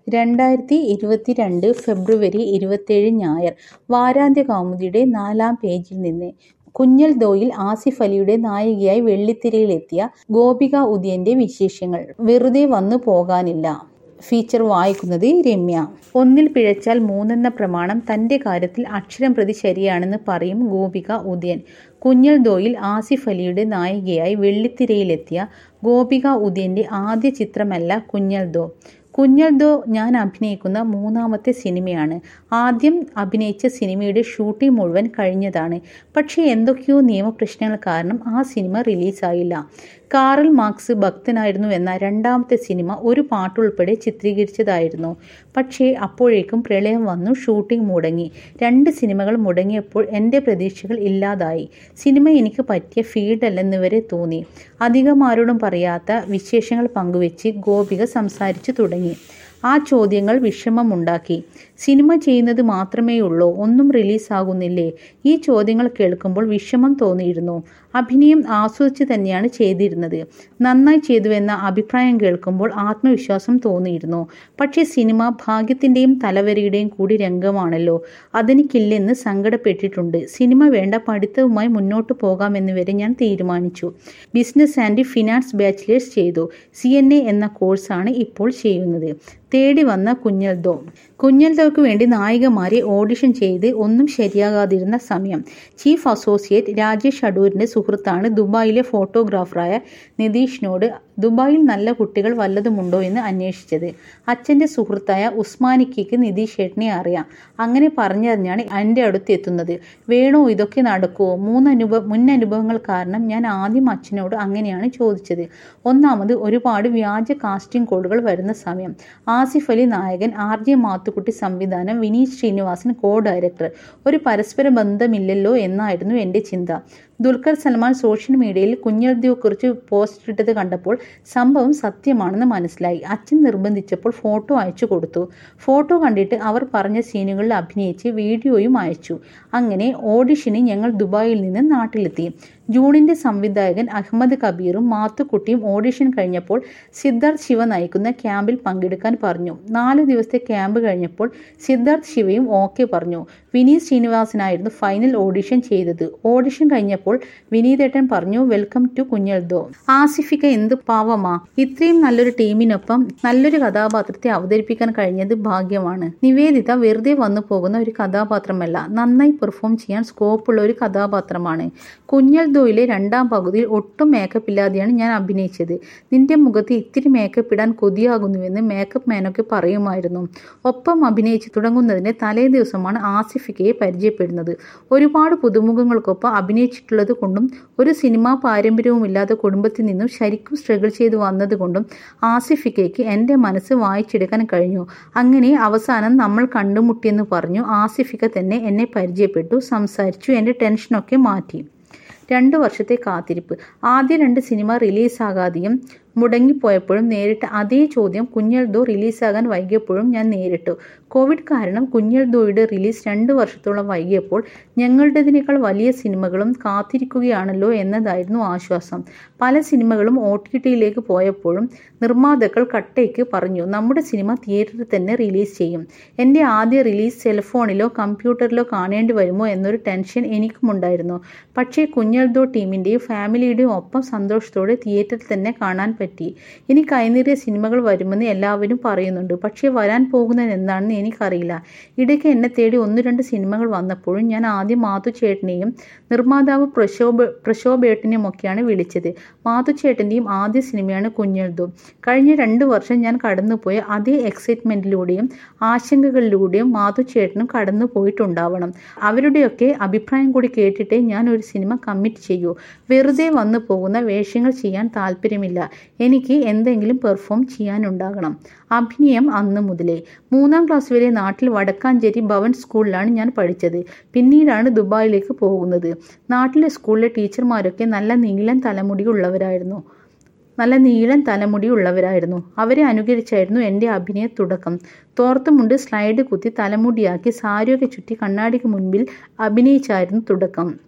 രണ്ടായിരത്തി ഇരുപത്തിരണ്ട് ഫെബ്രുവരി ഇരുപത്തേഴ് ഞായർ വാരാന്ത്യ കൗമുദിയുടെ നാലാം പേജിൽ നിന്ന് കുഞ്ഞൽ ദോയിൽ ആസിഫ് അലിയുടെ നായികയായി വെള്ളിത്തിരയിലെത്തിയ ഗോപിക ഉദയന്റെ വിശേഷങ്ങൾ വെറുതെ വന്നു പോകാനില്ല ഫീച്ചർ വായിക്കുന്നത് രമ്യ ഒന്നിൽ പിഴച്ചാൽ മൂന്നെന്ന പ്രമാണം തന്റെ കാര്യത്തിൽ അക്ഷരം പ്രതി ശരിയാണെന്ന് പറയും ഗോപിക ഉദയൻ കുഞ്ഞൽ ദോയിൽ ആസിഫ് അലിയുടെ നായികയായി വെള്ളിത്തിരയിലെത്തിയ ഗോപിക ഉദയന്റെ ആദ്യ ചിത്രമല്ല കുഞ്ഞൽ ദോ കുഞ്ഞൽ ദോ ഞാൻ അഭിനയിക്കുന്ന മൂന്നാമത്തെ സിനിമയാണ് ആദ്യം അഭിനയിച്ച സിനിമയുടെ ഷൂട്ടിംഗ് മുഴുവൻ കഴിഞ്ഞതാണ് പക്ഷേ എന്തൊക്കെയോ നിയമപ്രശ്നങ്ങൾ കാരണം ആ സിനിമ റിലീസായില്ല കാറൽ മാർക്സ് ഭക്തനായിരുന്നു എന്ന രണ്ടാമത്തെ സിനിമ ഒരു പാട്ടുൾപ്പെടെ ചിത്രീകരിച്ചതായിരുന്നു പക്ഷേ അപ്പോഴേക്കും പ്രളയം വന്നു ഷൂട്ടിംഗ് മുടങ്ങി രണ്ട് സിനിമകൾ മുടങ്ങിയപ്പോൾ എൻ്റെ പ്രതീക്ഷകൾ ഇല്ലാതായി സിനിമ എനിക്ക് പറ്റിയ ഫീൽഡല്ലെന്ന് വരെ തോന്നി അധികം ആരോടും പറയാത്ത വിശേഷങ്ങൾ പങ്കുവെച്ച് ഗോപിക സംസാരിച്ചു തുടങ്ങി ആ ചോദ്യങ്ങൾ വിഷമമുണ്ടാക്കി സിനിമ ചെയ്യുന്നത് മാത്രമേയുള്ളൂ ഒന്നും റിലീസാകുന്നില്ലേ ഈ ചോദ്യങ്ങൾ കേൾക്കുമ്പോൾ വിഷമം തോന്നിയിരുന്നു അഭിനയം ആസ്വദിച്ച് തന്നെയാണ് ചെയ്തിരുന്നത് നന്നായി ചെയ്തുവെന്ന അഭിപ്രായം കേൾക്കുമ്പോൾ ആത്മവിശ്വാസം തോന്നിയിരുന്നു പക്ഷേ സിനിമ ഭാഗ്യത്തിൻ്റെയും തലവരയുടെയും കൂടി രംഗമാണല്ലോ അതെനിക്കില്ലെന്ന് സങ്കടപ്പെട്ടിട്ടുണ്ട് സിനിമ വേണ്ട പഠിത്തവുമായി മുന്നോട്ട് പോകാമെന്ന് വരെ ഞാൻ തീരുമാനിച്ചു ബിസിനസ് ആൻഡ് ഫിനാൻസ് ബാച്ചിലേഴ്സ് ചെയ്തു സി എൻ എ എന്ന കോഴ്സാണ് ഇപ്പോൾ ചെയ്യുന്നത് തേടി വന്ന കുഞ്ഞൽദോ കുഞ്ഞൽദോയ്ക്ക് വേണ്ടി നായികമാരെ ഓഡിഷൻ ചെയ്ത് ഒന്നും ശരിയാകാതിരുന്ന സമയം ചീഫ് അസോസിയേറ്റ് രാജേഷ് അടൂരിന്റെ സുഹൃത്താണ് ദുബായിലെ ഫോട്ടോഗ്രാഫറായ നിതീഷിനോട് ദുബായിൽ നല്ല കുട്ടികൾ വല്ലതുമുണ്ടോ എന്ന് അന്വേഷിച്ചത് അച്ഛൻ്റെ സുഹൃത്തായ ഉസ്മാനിക്കയ്ക്ക് നിതീഷ് ഏട്ടനെ അറിയാം അങ്ങനെ പറഞ്ഞറിഞ്ഞാണ് എൻ്റെ അടുത്ത് എത്തുന്നത് വേണോ ഇതൊക്കെ നടക്കുമോ മൂന്ന് അനുഭവ മുൻ അനുഭവങ്ങൾ കാരണം ഞാൻ ആദ്യം അച്ഛനോട് അങ്ങനെയാണ് ചോദിച്ചത് ഒന്നാമത് ഒരുപാട് വ്യാജ കാസ്റ്റിംഗ് കോളുകൾ വരുന്ന സമയം ആസിഫ് അലി നായകൻ ആർ ജെ മാത്തുക്കുട്ടി സംവിധാനം വിനീത് ശ്രീനിവാസൻ കോ ഡയറക്ടർ ഒരു പരസ്പര ബന്ധമില്ലല്ലോ എന്നായിരുന്നു എൻ്റെ ചിന്ത ദുൽഖർ സൽമാൻ സോഷ്യൽ മീഡിയയിൽ കുഞ്ഞൽദിയെക്കുറിച്ച് പോസ്റ്റ് ഇട്ടത് കണ്ടപ്പോൾ സംഭവം സത്യമാണെന്ന് മനസ്സിലായി അച്ഛൻ നിർബന്ധിച്ചപ്പോൾ ഫോട്ടോ അയച്ചു കൊടുത്തു ഫോട്ടോ കണ്ടിട്ട് അവർ പറഞ്ഞ സീനുകളിൽ അഭിനയിച്ച് വീഡിയോയും അയച്ചു അങ്ങനെ ഓഡിഷന് ഞങ്ങൾ ദുബായിൽ നിന്ന് നാട്ടിലെത്തി ജൂണിന്റെ സംവിധായകൻ അഹമ്മദ് കബീറും മാത്തുക്കുട്ടിയും ഓഡിഷൻ കഴിഞ്ഞപ്പോൾ സിദ്ധാർത്ഥ് ശിവ നയിക്കുന്ന ക്യാമ്പിൽ പങ്കെടുക്കാൻ പറഞ്ഞു നാല് ദിവസത്തെ ക്യാമ്പ് കഴിഞ്ഞപ്പോൾ സിദ്ധാർത്ഥ് ശിവയും ഓക്കെ പറഞ്ഞു വിനീത് ശ്രീനിവാസനായിരുന്നു ഫൈനൽ ഓഡിഷൻ ചെയ്തത് ഓഡിഷൻ കഴിഞ്ഞപ്പോൾ വിനീതേട്ടൻ പറഞ്ഞു വെൽക്കം ടു കുഞ്ഞൽദോ ആസിഫിക എന്ത് പാവമാ ഇത്രയും നല്ലൊരു ടീമിനൊപ്പം നല്ലൊരു കഥാപാത്രത്തെ അവതരിപ്പിക്കാൻ കഴിഞ്ഞത് ഭാഗ്യമാണ് നിവേദിത വെറുതെ വന്നു പോകുന്ന ഒരു കഥാപാത്രമല്ല നന്നായി പെർഫോം ചെയ്യാൻ സ്കോപ്പുള്ള ഒരു കഥാപാത്രമാണ് കുഞ്ഞൽ ദോയിലെ രണ്ടാം പകുതിയിൽ ഒട്ടും മേക്കപ്പ് ഇല്ലാതെയാണ് ഞാൻ അഭിനയിച്ചത് നിന്റെ മുഖത്ത് ഇത്തിരി മേക്കപ്പ് ഇടാൻ കൊതിയാകുന്നുവെന്ന് മേക്കപ്പ് മാനൊക്കെ പറയുമായിരുന്നു ഒപ്പം അഭിനയിച്ച് തുടങ്ങുന്നതിന് തലേ ദിവസമാണ് ആസിഫിക്കയെ പരിചയപ്പെടുന്നത് ഒരുപാട് പുതുമുഖങ്ങൾക്കൊപ്പം അഭിനയിച്ചിട്ടുള്ളത് കൊണ്ടും ഒരു സിനിമാ പാരമ്പര്യവുമില്ലാത്ത കുടുംബത്തിൽ നിന്നും ശരിക്കും സ്ട്രഗിൾ ചെയ്തു വന്നതുകൊണ്ടും ആസിഫിക്കയ്ക്ക് എൻ്റെ മനസ്സ് വായിച്ചെടുക്കാൻ കഴിഞ്ഞു അങ്ങനെ അവസാനം നമ്മൾ കണ്ടുമുട്ടിയെന്ന് പറഞ്ഞു ആസിഫിക്ക തന്നെ എന്നെ പരിചയപ്പെട്ടു സംസാരിച്ചു എൻ്റെ ടെൻഷനൊക്കെ മാറ്റി രണ്ട് വർഷത്തെ കാത്തിരിപ്പ് ആദ്യ രണ്ട് സിനിമ റിലീസാകാതെയും മുടങ്ങിപ്പോയപ്പോഴും നേരിട്ട അതേ ചോദ്യം കുഞ്ഞൽ ദോ റിലീസാകാൻ വൈകിയപ്പോഴും ഞാൻ നേരിട്ടു കോവിഡ് കാരണം കുഞ്ഞൽ ദോയുടെ റിലീസ് രണ്ട് വർഷത്തോളം വൈകിയപ്പോൾ ഞങ്ങളുടേതിനേക്കാൾ വലിയ സിനിമകളും കാത്തിരിക്കുകയാണല്ലോ എന്നതായിരുന്നു ആശ്വാസം പല സിനിമകളും ഒ ടി ടിയിലേക്ക് പോയപ്പോഴും നിർമ്മാതാക്കൾ കട്ടയ്ക്ക് പറഞ്ഞു നമ്മുടെ സിനിമ തിയേറ്ററിൽ തന്നെ റിലീസ് ചെയ്യും എൻ്റെ ആദ്യ റിലീസ് സെൽഫോണിലോ കമ്പ്യൂട്ടറിലോ കാണേണ്ടി വരുമോ എന്നൊരു ടെൻഷൻ എനിക്കുമുണ്ടായിരുന്നു പക്ഷേ കുഞ്ഞൽ ദോ ടീമിൻ്റെയും ഫാമിലിയുടെയും ഒപ്പം സന്തോഷത്തോടെ തിയേറ്ററിൽ തന്നെ കാണാൻ പറ്റി ഇനി കൈനീറിയ സിനിമകൾ വരുമെന്ന് എല്ലാവരും പറയുന്നുണ്ട് പക്ഷേ വരാൻ പോകുന്നത് എന്താണെന്ന് എനിക്കറിയില്ല ഇടയ്ക്ക് എന്നെ തേടി ഒന്ന് രണ്ട് സിനിമകൾ വന്നപ്പോഴും ഞാൻ ആദ്യം മാതുചേട്ടനെയും നിർമ്മാതാവ് പ്രശോഭ പ്രശോഭേട്ടനെയും ഒക്കെയാണ് വിളിച്ചത് മാതുചേട്ടൻ്റെയും ആദ്യ സിനിമയാണ് കുഞ്ഞെഴുതു കഴിഞ്ഞ രണ്ട് വർഷം ഞാൻ കടന്നുപോയ അതേ എക്സൈറ്റ്മെൻറ്റിലൂടെയും ആശങ്കകളിലൂടെയും മാതുചേട്ടനും കടന്നു പോയിട്ടുണ്ടാവണം അവരുടെയൊക്കെ അഭിപ്രായം കൂടി കേട്ടിട്ടേ ഞാൻ ഒരു സിനിമ കമ്മിറ്റ് ചെയ്യൂ വെറുതെ വന്നു പോകുന്ന വേഷങ്ങൾ ചെയ്യാൻ താല്പര്യമില്ല എനിക്ക് എന്തെങ്കിലും പെർഫോം ചെയ്യാനുണ്ടാകണം അഭിനയം അന്ന് മുതലേ മൂന്നാം ക്ലാസ് വരെ നാട്ടിൽ വടക്കാഞ്ചേരി ഭവൻ സ്കൂളിലാണ് ഞാൻ പഠിച്ചത് പിന്നീടാണ് ദുബായിലേക്ക് പോകുന്നത് നാട്ടിലെ സ്കൂളിലെ ടീച്ചർമാരൊക്കെ നല്ല നീളൻ തലമുടിയുള്ളവരായിരുന്നു നല്ല നീളൻ തലമുടിയുള്ളവരായിരുന്നു അവരെ അനുകരിച്ചായിരുന്നു എൻ്റെ അഭിനയ തുടക്കം തോർത്തുമുണ്ട് സ്ലൈഡ് കുത്തി തലമുടിയാക്കി സാരിയൊക്കെ ചുറ്റി കണ്ണാടിക്ക് മുൻപിൽ അഭിനയിച്ചായിരുന്നു തുടക്കം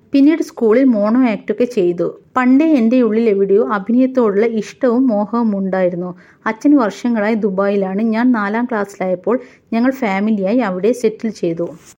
പിന്നീട് സ്കൂളിൽ മോണോ ആക്ടൊക്കെ ചെയ്തു. പണ്ടേ എൻ്റെ ഉള്ളിൽ എവിടെയോ അഭിനയത്തോടുള്ള ഇഷ്ടവും മോഹവും ഉണ്ടായിരുന്നു. അച്ഛൻ വർഷങ്ങളായി ദുബായിലാണ്. ഞാൻ നാലാം ക്ലാസിലായപ്പോൾ ഞങ്ങൾ ഫാമിലിയായി അവിടെ സെറ്റിൽ ചെയ്തു.